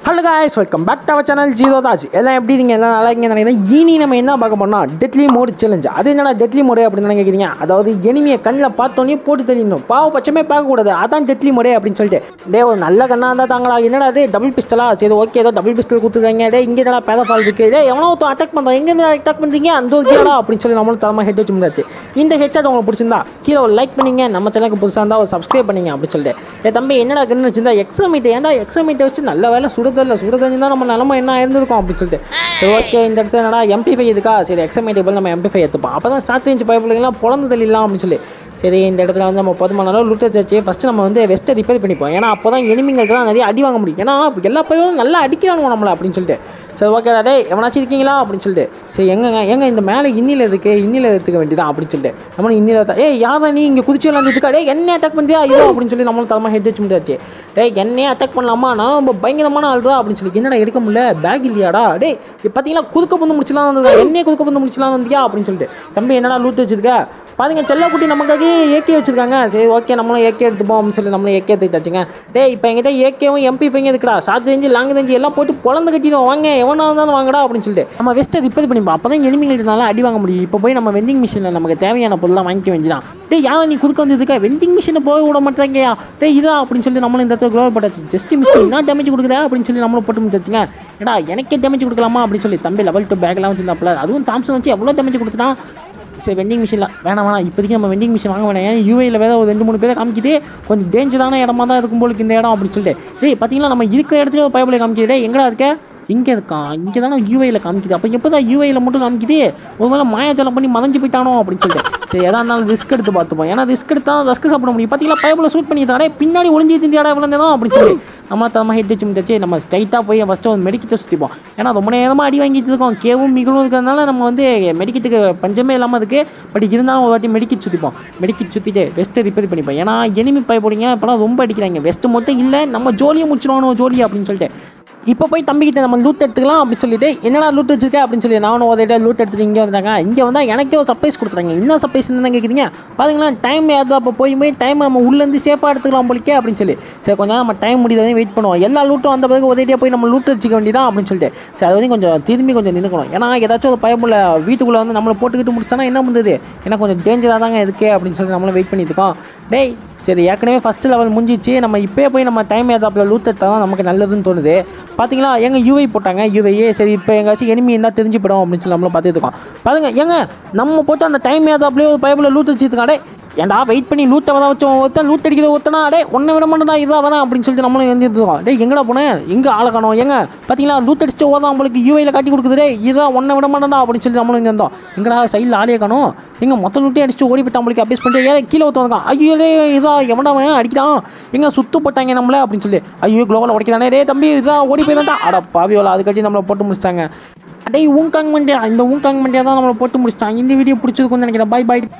hello guys welcome back to our channel zero Taj எல்லாம் எப்படி இருக்கீங்க எல்லாம் நல்லா இருக்கீங்க நினைக்கிறேன் இனி நம்ம என்ன பார்க்க போறோம்னா டெத்லி மோடு சேலஞ்ச் அது என்னடா டெத்லி மோடு அப்படின்னு தானே கேட்குறீங்க அதாவது எனிமியை கண்ணில் பார்த்தோன்னே போட்டு தெரியணும் பாவ பட்சமே பார்க்கக்கூடாது அதான் டெத்லி மோடே அப்படின்னு சொல்லிட்டு டே ஒரு நல்ல கண்ணா இருந்தால் தாங்களா என்னடா அது டபுள் பிஸ்டலா சரி ஓகே ஏதோ டபுள் பிஸ்டல் கொடுத்துருக்காங்க டே இங்கே என்னடா பேதஃபால் இருக்கு டே எவனோ ஒருத்தன் அட்டாக் பண்ணுறான் எங்கேருந்து அட்டாக் பண்ணுறீங்க அந்த ஒரு கேடா அப்படின்னு சொல்லி நம்மளும் தரமாக ஹெட் வச்சு முடியாச்சு இந்த ஹெட்ஷாட் உங்களுக்கு பிடிச்சிருந்தா கீழே ஒரு லைக் பண்ணீங்க நம்ம சேனலுக்கு புதுசாக இருந்தால் ஒரு சப்ஸ்கிரைப் பண்ணீங்க அப்படின்னு சொல்லிட்டு ஏ தம்பி என்னடா கண்ணு வச்சிருந்தா எக்ஸாமீட்டை ஏன்டா எக்ஸாமீட்டை வச்சு நல்ல வேலை சுடுதல்ல சுடுதல் தான் நம்ம நிலமை என்ன இருந்திருக்கும் அப்படின்னு சொல்லிட்டு சரி ஓகே இந்த இடத்துல என்னடா எம்பி ஃபை இருக்கா சரி எக்ஸாமீட்டை போல் நம்ம எம்பி ஃபை எடுத்துப்போம் அப்போ தான் ஸ்டார்ட் ரேஞ்ச் பயப்பிள்ளைங்களாம் பிறந்து தெரியலாம் அப்படின்னு சொல்லி சரி இந்த இடத்துல வந்து நம்ம போதுமான அளவு லுட்டு வச்சு ஃபஸ்ட்டு நம்ம வந்து வெஸ்ட்டை ரிப்பேர் பண்ணிப்போம் ஏன்னா அப்போ தான் எனிமிங்கள்லாம் நிறைய அடி வாங்க முடியும் ஏன்னா எல்லா பயிரும் நல்லா அடிக்கிறானுங்க நம்மளை அப்படின்னு சொல்லிட்டு சரி ஓகேடா டே எவனாச்சும் இருக்கீங்களா அப்படின்னு சொல்லிட்டு சரி எங்கங்க எங்க இந்த மேலே இன்னில் இருக்கு இன்னில் எடுத்துக்க வேண்டியதான் அப்படின்னு சொல்லிட்டு நம்ம இன்னில் எடுத்தா ஏய் யாரா நீ இங்கே குதிச்சு விளாண்டுருக்கா டே என்ன அட்டாக் பண்ணியா இதோ அப்படின்னு சொல்லி நம்மளும் தரமாக ஹெட் வச்சு முடியாச்சு டே என்னையே அட்டாக் பண்ணலாமா நான் ரொம்ப பயங்கரமான ஆள் தான் அப்படின்னு சொல்லி என்னடா எடுக்க முடியல பேக் இல்லையாடா டே பார்த்தீங்களா குதுக்க பந்து முடிச்சலாம் வந்திருக்கா என்னையே குதுக்க பந்து முடிச்சலாம் வந்தியா அப்படின்னு சொல்லிட்டு தம்பி என்னடா லூட் வச்சிருக்க பாருங்க செல்லக்குட்டி நமக்காக ஏகே வச்சிருக்காங்க சரி ஓகே நம்மளும் ஏகே எடுத்துப்போம் அப்படின்னு சொல்லி நம்மளும் ஏகே எடுத்துட்டாச்சுங்க டேய் இப்போ எங்கிட்ட ஏகேவும் எம்பி ஃபைங்க இருக்குடா ஷார்ட் ரேஞ்சு லாங் ரேஞ்சு எல்லாம் போட்டு பொழந்து கட்டிடும் வாங்க எவனா இருந்தாலும் வாங்கடா அப்படின்னு சொல்லிட்டு நம்ம வெஸ்ட்டை ரிப்பேர் பண்ணிப்போம் அப்போ தான் எனிமிங்கள்னால அடி வாங்க முடியும் இப்போ போய் நம்ம வெண்டிங் மிஷினில் நமக்கு தேவையான பொருளாக வாங்கிக்க வேண்டியதான் டேய் யாரை நீ குதுக்க வந்ததுக்கா வெண்டிங் மிஷினை போக விட மாட்டேங்கயா டேய் இதா அப்படின்னு சொல்லி நம்மளும் இந்த இடத்துல குளோர் போட்டாச்சு ஜஸ்ட் மிஸ்டேக் என்ன டேமேஜ் கொடுக்குறா அப்படின்னு சொல்லி நம்மளும் போட்டு முடிச்சாச்சுங்க ஏடா எனக்கே டேமேஜ் கொடுக்கலாமா அப்படின்னு சொல்லி தம்பி லெவல் டூ பேக்லாம் வச்சிருந்தாப்புல அதுவும் தாம்சன் வச்சு எவ்வளோ டேமேஜ் கொடுத்துட்டான் சரி வெண்டிங் மிஷினில் வேணாம் வேணாம் இப்போதைக்கு நம்ம வெண்டிங் மிஷின் வாங்க வேணாம் ஏன்னா யூஏயில் வேறு ஒரு ரெண்டு மூணு பேரை காமிக்கிட்டு கொஞ்சம் டேஞ்சரான இடமா தான் இருக்கும் போலுக்கு இந்த இடம் அப்படின்னு சொல்லிட்டு டேய் பார்த்தீங்களா நம்ம இருக்கிற இடத்துல பயப்பிள்ளை காமிக்கிது டேய் எங்கடா இருக்க இங்கே இருக்கான் இங்கே தானே யூஐயில் காமிக்குது அப்போ எப்போ தான் யூஐயில் மட்டும் காமிக்குது ஒருவேளை மாயாஜாலம் பண்ணி மறைஞ்சு போயிட்டானோ அப்படின்னு சொல்லிட்டு சரி எதா இருந்தாலும் ரிஸ்க் எடுத்து பார்த்துப்போம் ஏன்னா ரிஸ்க் எடுத்தால் ரஸ்க் சாப்பிட முடியும் பார்த்தீங்களா பயப்பில் ஷூட் பண்ணிட்டாடே பின்னாடி ஒளிஞ்சு திண்டியாடா இவ்வளோ நேரம் அப்படின்னு சொல்லி நம்ம தரமா ஹெட் வச்சு முடிச்சாச்சு நம்ம ஸ்ட்ரைட்டாக போய் ஃபஸ்ட்டு ஒரு மெடிக்கத்தை சுற்றிப்போம் ஏன்னா ரொம்ப நேரமாக அடி வாங்கிட்டு இருக்கோம் கேவும் மிகவும் இருக்கிறதுனால நம்ம வந்து மெடிக்கத்துக்கு பஞ்சமே இல்லாமல் இருக்குது பட் இருந்தாலும் ஒரு வாட்டி மெடிக்கெட் சுற்றிப்போம் மெடிக்கெட் சுற்றிட்டு வெஸ்ட்டை ரிப்பேர் பண்ணிப்போம் ஏன்னா எனிமி பய போடுங்க இப்போலாம் ரொம்ப அடிக்கிறாங்க வெஸ்ட்டு மட்டும் இல்லை நம்ம ஜோலியை முடிச்சிடணும் ஜோலி அப்படின்னு சொல்லிட்டு இப்போ போய் தம்பிக்கிட்ட நம்ம லூட் எடுத்துக்கலாம் அப்படின்னு சொல்லிட்டு என்னடா லூட் வச்சிருக்க அப்படின்னு சொல்லி நானும் ஒரு இடம் லூட் எடுத்துட்டு இங்கே வந்தாங்க இங்கே வந்தால் எனக்கே ஒரு சர்ப்ரைஸ் கொடுத்துறாங்க என்ன சர்ப்ரைஸ் என்ன கேட்குறீங்க பாருங்களேன் டைம் ஏதோ அப்போ போய் போய் டைம் நம்ம உள்ளேருந்து சேஃபாக எடுத்துக்கலாம் போலிக்கே அப்படின்னு சொல்லி சரி கொஞ்சம் நம்ம டைம் முடியாதே வெயிட் பண்ணுவோம் எல்லா லூட்டும் வந்த பிறகு ஒரேடியாக போய் நம்ம லூட் வச்சுக்க வேண்டியதான் அப்படின்னு சொல்லிட்டு சரி அது வரைக்கும் கொஞ்சம் திரும்பி கொஞ்சம் நின்றுக்கணும் ஏன்னா ஏதாச்சும் ஒரு பயமுள்ள வீட்டுக்குள்ளே வந்து நம்மளை போட்டுக்கிட்டு முடிச்சானா என்ன பண்ணுது ஏன்னா கொஞ்சம் டேஞ்சராக தாங்க இருக்கே அப்படின்னு சொல்லி நம்மளும் வெயிட் பண்ணிட்டு இருக்கோம் டேய் சரி ஏற்கனவே ஃபஸ்ட்டு லெவல் முடிஞ்சிச்சு நம்ம இப்போயே போய் நம்ம டைம் ஏதாப்பில் லூத் எடுத்தால் தான் நமக்கு நல்லதுன்னு தோணுது பார்த்தீங்களா எங்கள் யூஐ போட்டாங்க யூஐயே சரி இப்போ எங்காச்சும் எனிமி இருந்தால் தெரிஞ்சு போயிடும் அப்படின்னு சொல்லி நம்மளும் பார்த்துட்டு இருக்கோம் பாருங்க ஏங்க நம்ம போட்டு அந்த டைம் ஏதாப்லேயே ஒரு பைப்பில் லூத் வச்சுருக்காடே ஏன்டா வெயிட் பண்ணி லூட்டை வதான் வச்சோம் ஒருத்தன் லூட் அடிக்கிற ஒருத்தனா டே ஒன்றை விட மாட்டேன் தான் இதாக வதான் அப்படின்னு சொல்லிட்டு நம்மளும் எழுந்திருக்கோம் டே எங்கடா போனேன் எங்கே ஆளை காணோம் எங்க பார்த்தீங்களா லூட் அடிச்சு ஓதான் நம்மளுக்கு யூஐயில் காட்டி கொடுக்குது டே இதான் ஒன்றை விட மாட்டேன்டா அப்படின்னு சொல்லி நம்மளும் இங்கே இருந்தோம் எங்கடா சைடில் ஆளையே காணோம் எங்க மொத்த லூட்டே அடிச்சு ஓடி போயிட்டு நம்மளுக்கு அப்டேஸ் பண்ணிட்டு ஏன் கீழே ஒருத்தன் இருக்கான் ஐயோ டே இதா எவனவன் அடிக்கிறான் எங்க சுத்து போட்டாங்க நம்மள அப்படின்னு சொல்லி ஐயோ குளோவில் உடைக்கிறானே டே தம்பி இதான் ஓடி போயிருந்தா அட பாவியோல அதுக்கடிச்சு நம்மளை போட்டு முடிச்சிட்டாங்க அடே ஊங்காங் மண்டியா இந்த ஊங்காங் மண்டியா தான் நம்மளை போட்டு முடிச்சிட்டாங்க இந்த வீடியோ பிடிச்சதுக்கு நினைக்கிறேன் பாய் பாய்